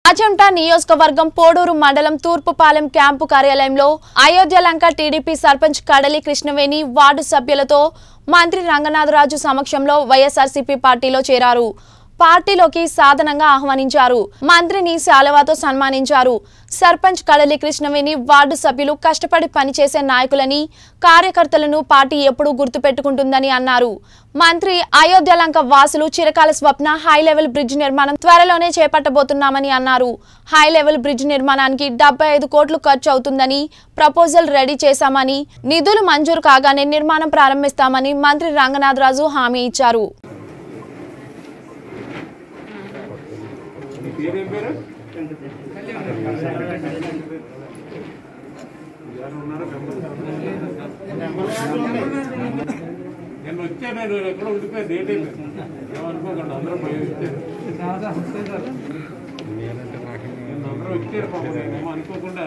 అజంటా నియోజకవర్గం పోడూరు మండలం తూర్పుపాలెం క్యాంపు కార్యాలయంలో అయోధ్య లంక టీడీపీ సర్పంచ్ కడలి కృష్ణవేణి వార్డు సభ్యులతో మంత్రి రంగనాథరాజు సమక్షంలో వైఎస్ఆర్సీపీ పార్టీలో చేరారు పార్టీలోకి సాధనంగా ఆహ్వానించారు మంత్రిని శాలవాతో సన్మానించారు సర్పంచ్ కడలి కృష్ణవేణి వార్డు సభ్యులు కష్టపడి పనిచేసే నాయకులని కార్యకర్తలను పార్టీ ఎప్పుడూ గుర్తుపెట్టుకుంటుందని అన్నారు మంత్రి అయోధ్య లంక వాసులు చిరకాల స్వప్న హై లెవెల్ బ్రిడ్జ్ నిర్మాణం త్వరలోనే చేపట్టబోతున్నామని అన్నారు హై లెవెల్ బ్రిడ్జ్ నిర్మాణానికి డెబ్బై ఐదు కోట్లు ఖర్చు అవుతుందని ప్రపోజల్ రెడీ చేశామని నిధులు మంజూరు కాగానే నిర్మాణం ప్రారంభిస్తామని మంత్రి రంగనాథరాజు హామీ ఇచ్చారు నీ పేరేం పేరు ఎవరు ఉన్నారో నేను వచ్చాను నేను ఎక్కడ ఉండిపోయా డేట్ అయిపోయింది ఏమనుకోకండి అందరూ పోయి వచ్చారు నేను అందరూ వచ్చారు పాపం నేనేమో అనుకోకుండా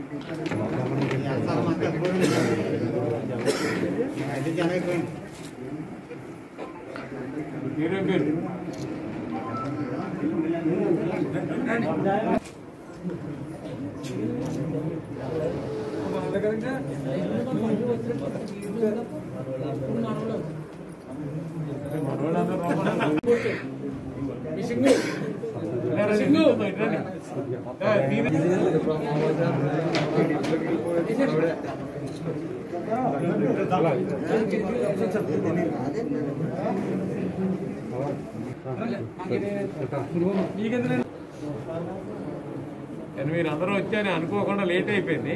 నీ పేరేం పేరు మనోళ్ళందరూ రమ్మన్నారు. రా, సింగు. రండి. ఏ, దీని- కానీ మీరు అందరూ వచ్చారని అనుకోకుండా లేట్ అయిపోయింది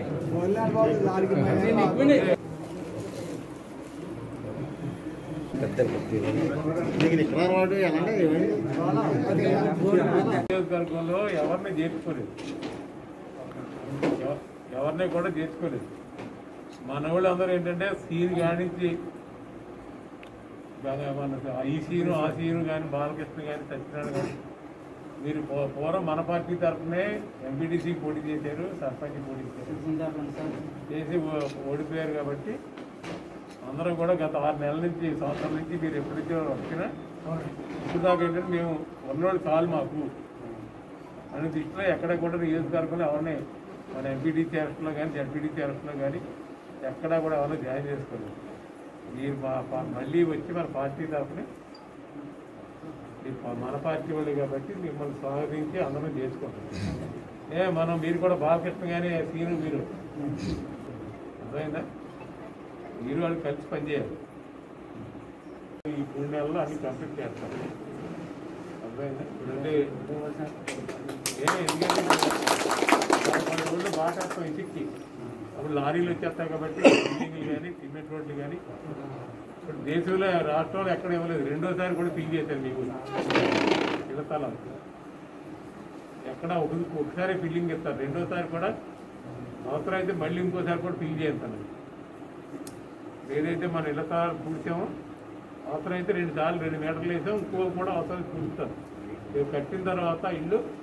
నియోజకవర్గంలో ఎవరిని చేర్చుకోలేదు ఎవ- ఎవరిని కూడా చేర్చుకోలేదు మన వాళ్ళు అందరూ ఏంటంటే సీన్ కానించి బాగా మన ఈ సీను ఆ సీను కానీ బాలకృష్ణ కానీ సత్యనారాయణ కానీ మీరు పూ- పూర్వం మన పార్టీ తరఫునే ఎంపీటీసీ పోటీ చేశారు సర్పంచ్ పోటీ చేశారు చేసి ఓ- ఓడిపోయారు కాబట్టి అందరూ కూడా గత ఆరు నెలల నుంచి సంవత్సరం నుంచి మీరు ఎప్పుడైతే వచ్చినా ఇప్పుడు దాకా ఏంటంటే మేము ఉన్నోళ్ళు చాలు మాకు అనే దృష్టిలో ఎక్కడ కూడా నియోజకవర్గంలో ఎవరిని మన ఎంపీటీ చేరస్లో కానీ జడ్పీటీ చేరస్లో కానీ ఎక్కడా కూడా ఎవరిని జాయిన్ చేసుకోలేదు మీరు మా పా- మళ్ళీ వచ్చి మన పార్టీ తరఫున మీరు పా- మన పార్టీ వాళ్ళు కాబట్టి మిమ్మల్ని స్వాగతించి అందరం చేసుకుంటాం ఏ మనం మీరు కూడా బాలకృష్ణ కానీ సీను మీరు అర్థమైందా మీరు వాళ్ళు కలిసి పనిచేయాలి ఈ మూడు నెలల్లో అన్ని కంప్లీట్ చేస్తారు అర్థమైందా ఇప్పుడంటే ఏ ఎందుకంటే కొన్ని రోజులు బాగా కష్టం ఇసుక్కి అప్పుడు లారీలు వచ్చేస్తాయి కాబట్టి బిల్డింగ్లు కానీ సిమెంట్ రోడ్లు కానీ ఇప్పుడు దేశంలో రాష్ట్రంలో ఎక్కడ ఇవ్వలేదు రెండోసారి కూడా ఫిల్ చేశారు మీకు ఇళ్ళతలం ఎక్కడ ఒక ఒకసారి ఫిల్లింగ్ ఇస్తారు రెండోసారి కూడా అవసరం అయితే మళ్ళీ ఇంకోసారి కూడా ఫిల్ చేస్తాను ఏదైతే మన ఇళ్ళ స్థలాలు పూడ్చామో అవసరం అయితే రెండు సార్లు రెండు మీటర్లు వేసాం ఇంకో కూడా అవసరం పూడుతారు రేపు కట్టిన తర్వాత ఇల్లు